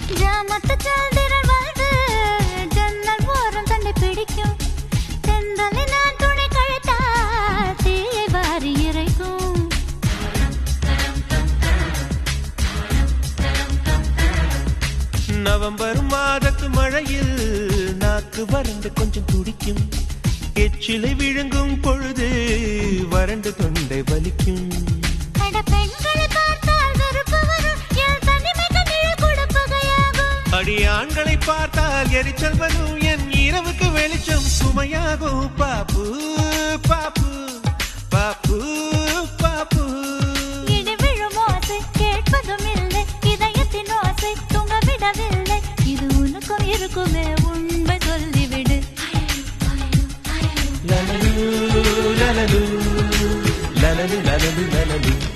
ஜாமத்து சால்திரள் வாழ்வு ஜன்னல் ஓரம் தன்னை பிடிக்கும் தென்றலை நான் துணை கழித்தால் தீயை வாரி இறைக்கும் நவம்பர் மாதத்து மழையில் நாக்கு வறண்டு கொஞ்சம் துடிக்கும் எச்சிலை விழுங்கும் பொழுது வறண்டு தொண்டை வலிக்கும் அட பெண்களை பார்த்தால் வெறுப்பு வரும் என் தனிமைக்கு நிழல் கொடுப்பகையாகும் அடி ஆண்களை பார்த்தால் எரிச்சல் வரும் என் இரவுக்கு வெளிச்சம் சுமையாகும் பாப்பு பாப்பு பாப்பு பாப்பு இடி விழும் ஓசை கேட்பதும் இல்லை இதயத்தின் ஓசை தூங்க விடவில்லை இது உனக்கும் இருக்குமே உண்மை சொல்லிவிடு லலலு லலலு லலலு லலலு லலலு